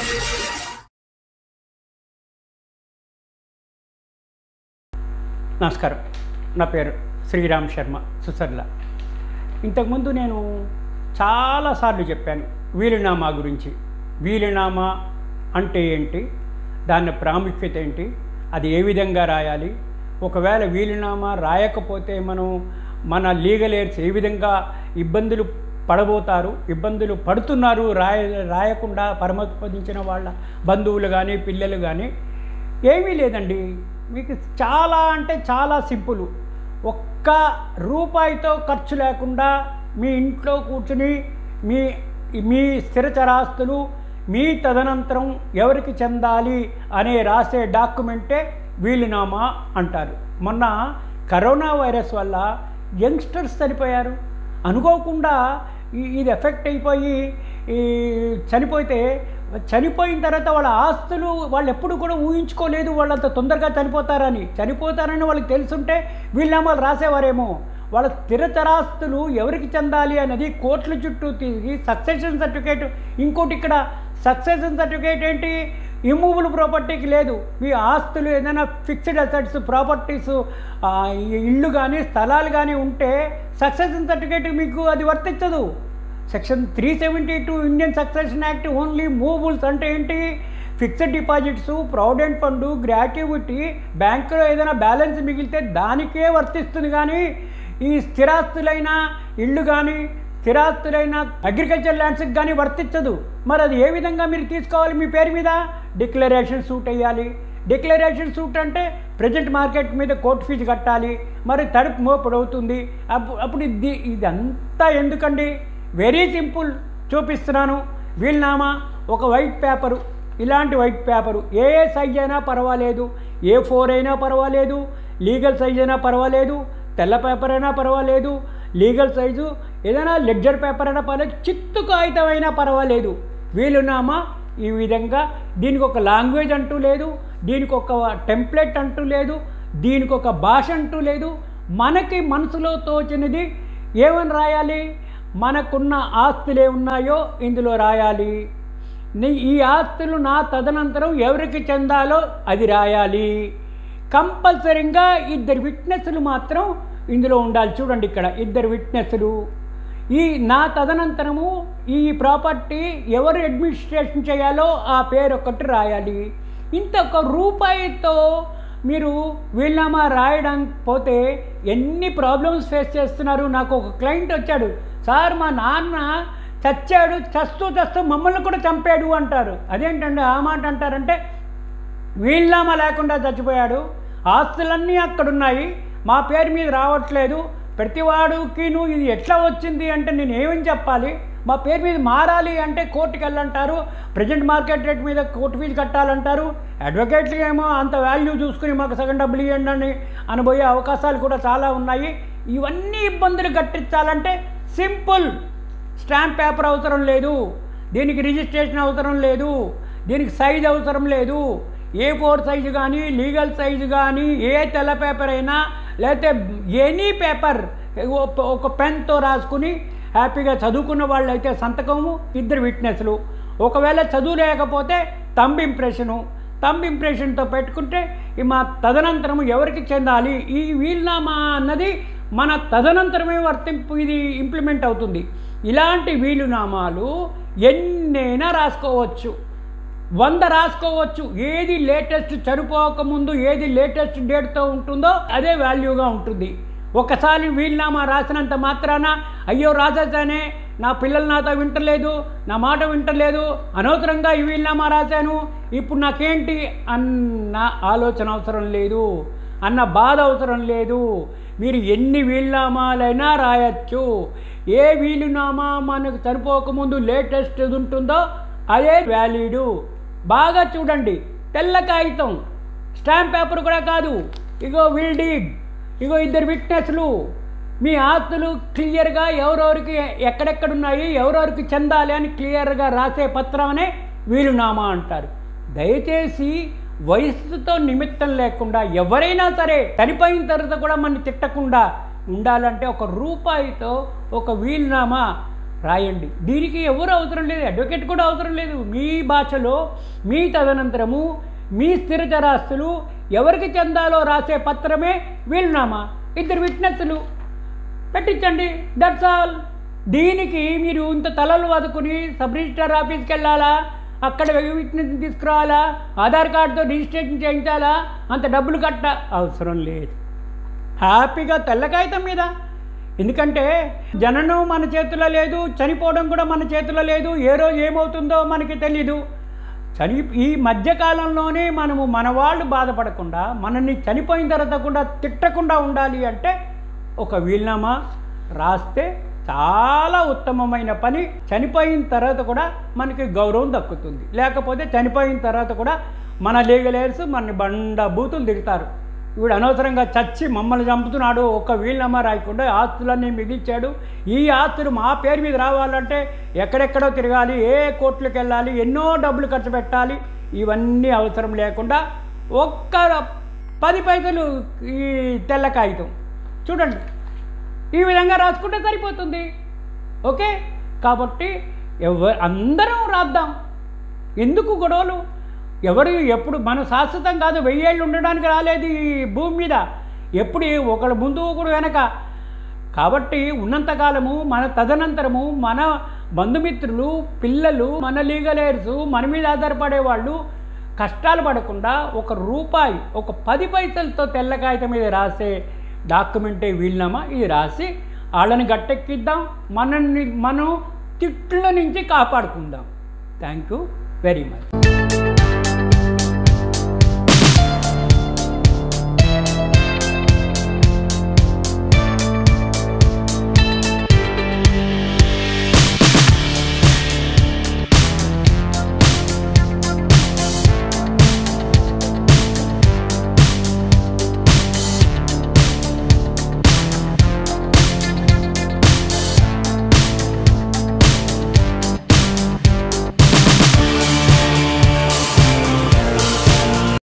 నమస్కారం నా పేరు శ్రీరామ్ శర్మ సుసర్ల ఇంతకుముందు నేను చాలాసార్లు చెప్పాను వీలునామా గురించి వీలునామా అంటే ఏంటి దాని ప్రాముఖ్యత ఏంటి అది ఏ విధంగా రాయాలి ఒకవేళ వీలునామా రాయకపోతే మనం మన లీగల్ ఎయిడ్స్ ఏ విధంగా ఇబ్బందులు పడబోతారు ఇబ్బందులు పడుతున్నారు రాయ రాయకుండా పరమపదించిన వాళ్ళ బంధువులు కానీ పిల్లలు కానీ ఏమీ లేదండి మీకు చాలా అంటే చాలా సింపుల్ ఒక్క రూపాయితో ఖర్చు లేకుండా మీ ఇంట్లో కూర్చుని మీ మీ స్థిరచరాస్తులు మీ తదనంతరం ఎవరికి చెందాలి అనే రాసే డాక్యుమెంటే వీలునామా అంటారు మొన్న కరోనా వైరస్ వల్ల యంగ్స్టర్స్ చనిపోయారు అనుకోకుండా ఈ- ఇది ఎఫెక్ట్ అయిపోయి ఈ చనిపోతే చనిపోయిన తర్వాత వాళ్ళ ఆస్తులు వాళ్ళు ఎప్పుడు కూడా ఊహించుకోలేదు వాళ్ళంత తొందరగా చనిపోతారని చనిపోతారని వాళ్ళకి తెలుసుంటే వీళ్ళనామాలు రాసేవారేమో వాళ్ళ స్థిరతరాస్తులు ఎవరికి చెందాలి అనేది కోట్ల చుట్టూ తిరిగి సక్సెషన్ సర్టిఫికేట్ ఇంకోటి ఇక్కడ సక్సెషన్ సర్టిఫికేట్ ఏంటి ఇమ్మూవబుల్ ప్రాపర్టీకి లేదు మీ ఆస్తులు ఏదైనా ఫిక్స్డ్ అసెట్స్ ప్రాపర్టీస్ ఇళ్ళు కానీ స్థలాలు కానీ ఉంటే సక్సెషన్ సర్టిఫికేట్ మీకు అది వర్తించదు section three seventy two Indian succession act only movables అంటే ఏంటి fixed deposits provident fund gratuity బ్యాంకులో ఏదైనా బ్యాలెన్స్ మిగిలితే దానికే వర్తిస్తుంది కానీ ఈ స్థిరాస్తులైన ఇళ్ళు కానీ స్థిరాస్తులైన అగ్రికల్చర్ ల్యాండ్స్కి కానీ వర్తించదు మరి అది ఏ విధంగా మీరు తీసుకోవాలి మీ పేరు మీద డిక్లరేషన్ సూట్ వేయాలి డిక్లరేషన్ సూట్ అంటే ప్రజెంట్ మార్కెట్ మీద కోర్టు ఫీజు కట్టాలి మరి తడుపు మోపుడు అవుతుంది అప్పుడు అప్పుడు ఇది ఇదంతా ఎందుకండి వెరీ సింపుల్ చూపిస్తున్నాను వీళ్ళనామా ఒక వైట్ పేపరు ఇలాంటి వైట్ పేపరు ఏ ఏ సైజ్ అయినా పర్వాలేదు ఏ ఫోర్ అయినా పర్వాలేదు లీగల్ సైజ్ అయినా పర్వాలేదు తెల్ల పేపర్ అయినా పర్వాలేదు లీగల్ సైజు ఏదైనా లెడ్జర్ పేపర్ అయినా పర్వాలేదు చిత్తు కాగితం అయినా పర్వాలేదు వీలునామా ఈ విధంగా దీనికి ఒక లాంగ్వేజ్ అంటూ లేదు దీనికి ఒక టెంప్లెట్ అంటూ లేదు దీనికి ఒక భాష అంటూ లేదు మనకి మనసులో తోచినది ఏమని రాయాలి మనకున్న ఆస్తులు ఏమున్నాయో ఇందులో రాయాలి నీ- ఈ ఆస్తులు నా తదనంతరం ఎవరికి చెందాలో అది రాయాలి కంపల్సరీగా ఇద్దరు విట్నెస్లు మాత్రం ఇందులో ఉండాలి చూడండి ఇక్కడ ఇద్దరు విట్నెస్లు ఈ నా తదనంతరము ఈ ప్రాపర్టీ ఎవరు అడ్మినిస్ట్రేషన్ చేయాలో ఆ పేరు ఒకటి రాయాలి ఇంత ఒక రూపాయితో మీరు వీళ్ళనామా రాయడం పోతే ఎన్ని ప్రాబ్లమ్స్ ఫేస్ చేస్తున్నారు నాకు ఒక క్లయింట్ వచ్చాడు సార్ మా నాన్న చచ్చాడు చస్తూ చస్తూ మమ్మల్ని కూడా చంపాడు అంటారు అదేంటండి ఆ మాట అంటారంటే వీళ్ళనామా లేకుండా చచ్చిపోయాడు ఆస్తులన్నీ అక్కడున్నాయి మా పేరు మీద రావట్లేదు ప్రతివాడుకిను ఇది ఎట్లా వచ్చింది అంటే నేను ఏమని చెప్పాలి మా పేరు మీద మారాలి అంటే కోర్టుకి వెళ్ళంటారు ప్రజెంట్ మార్కెట్ రేట్ మీద కోర్టు ఫీజు కట్టాలంటారు అడ్వకేట్లు ఏమో అంత వాల్యూ చూసుకుని మాకు సగం డబ్బులు ఇవ్వండి అని అనబోయే అవకాశాలు కూడా చాలా ఉన్నాయి ఇవన్నీ ఇబ్బందులు కట్టించాలంటే సింపుల్ స్టాంప్ పేపర్ అవసరం లేదు దీనికి రిజిస్ట్రేషన్ అవసరం లేదు దీనికి సైజ్ అవసరం లేదు ఏ ఫోర్ సైజు కానీ లీగల్ సైజు కానీ ఏ తెల్ల పేపర్ అయినా లేకపోతే ఎనీ పేపర్ ఒక పెన్తో రాసుకుని హ్యాపీగా చదువుకున్న వాళ్ళైతే సంతకము ఇద్దరు విట్నెస్లు ఒకవేళ చదువు లేకపోతే తంబ్ ఇంప్రెషను తంబ్ ఇంప్రెషన్తో పెట్టుకుంటే ఈ మా తదనంతరము ఎవరికి చెందాలి ఈ వీలునామా అన్నది మన తదనంతరమే వర్తింపు ఇది ఇంప్లిమెంట్ అవుతుంది ఇలాంటి వీలునామాలు ఎన్నైనా రాసుకోవచ్చు వంద రాసుకోవచ్చు ఏది లేటెస్ట్ చనిపోకముందు ఏది లేటెస్ట్ డేట్తో ఉంటుందో అదే వాల్యూగా ఉంటుంది ఒకసారి వీలునామా రాసినంత మాత్రాన అయ్యో రాసేసానే నా పిల్లలు నాతో వింటలేదు నా మాట వింటలేదు అనవసరంగా ఈ వీలునామా రాశాను ఇప్పుడు నాకేంటి అన్న ఆలోచన అవసరం లేదు అన్న బాధ అవసరం లేదు మీరు ఎన్ని వీలునామాలైనా రాయొచ్చు ఏ వీలునామా మనకు చనిపోకముందు లేటెస్ట్ ఉంటుందో అదే వ్యాలిడు బాగా చూడండి తెల్ల కాగితం స్టాంప్ పేపర్ కూడా కాదు ఇగో విల్ డీడ్ ఇగో ఇద్దరు విట్నెస్లు మీ ఆస్తులు క్లియర్గా ఎవరెవరికి ఎక్కడెక్కడున్నాయి ఎవరెవరికి చెందాలి అని క్లియర్గా రాసే పత్రమనే వీలునామా అంటారు దయచేసి వయసుతో నిమిత్తం లేకుండా ఎవరైనా సరే చనిపోయిన తర్వాత కూడా మన తిట్టకుండా ఉండాలంటే ఒక రూపాయితో ఒక వీలునామా రాయండి దీనికి ఎవరు అవసరం లేదు అడ్వకేట్ కూడా అవసరం లేదు మీ భాషలో మీ తదనంతరము మీ స్థిర చరాస్తులు ఎవరికి చెందాలో రాసే పత్రమే వీలునామా ఇద్దరు విట్నెస్లు పెట్టించండి దట్స్ ఆల్ దీనికి మీరు ఇంత తలలు వదుకుని సబ్ రిజిస్టర్ ఆఫీస్కి వెళ్ళాలా అక్కడ విట్నెస్ తీసుకురావాలా ఆధార్ కార్డుతో రిజిస్ట్రేషన్ చేయించాలా అంత డబ్బులు కట్ట అవసరం లేదు హ్యాపీగా తెల్ల కాగితం మీద ఎందుకంటే జననం మన చేతిలో లేదు చనిపోవడం కూడా మన చేతిలో లేదు ఏ రోజు ఏమవుతుందో మనకి తెలీదు చని ఈ మధ్యకాలంలోనే మనము మన వాళ్ళు బాధపడకుండా మనల్ని చనిపోయిన తర్వాత కూడా తిట్టకుండా ఉండాలి అంటే ఒక వీలునామా రాస్తే చాలా ఉత్తమమైన పని చనిపోయిన తర్వాత కూడా మనకి గౌరవం దక్కుతుంది లేకపోతే చనిపోయిన తర్వాత కూడా మన లీగలేర్స్ మన బండ బూతులు తిడతారు వీడు అనవసరంగా చచ్చి మమ్మల్ని చంపుతున్నాడు ఒక వీలునామా రాయకుండా ఆస్తులన్నీ మిగిల్చాడు ఈ ఆస్తులు మా పేరు మీద రావాలంటే ఎక్కడెక్కడో తిరగాలి ఏ కోర్టులకు వెళ్ళాలి ఎన్నో డబ్బులు ఖర్చు పెట్టాలి ఇవన్నీ అవసరం లేకుండా ఒక్క పది పైసలు ఈ తెల్ల కాగితం చూడండి ఈ విధంగా రాసుకుంటే సరిపోతుంది ఓకే కాబట్టి ఎవ అందరం రాద్దాం ఎందుకు గొడవలు ఎవరు ఎప్పుడు మన శాశ్వతం కాదు వెయ్యేళ్ళు ఉండడానికి రాలేదు ఈ భూమి మీద ఎప్పుడు ఒకడు ముందు ఒకడు వెనక కాబట్టి ఉన్నంతకాలము మన తదనంతరము మన బంధుమిత్రులు పిల్లలు మన లీగలేర్స్ మన మీద ఆధారపడే వాళ్ళు కష్టాలు పడకుండా ఒక రూపాయి ఒక పది పైసలతో తెల్ల కాగితం మీద రాసే డాక్యుమెంటే వీలునామా ఇది రాసి వాళ్ళని గట్టెక్కిద్దాం మనల్ని మనం తిట్ల నుంచి కాపాడుకుందాం థ్యాంక్ యూ వెరీ మచ్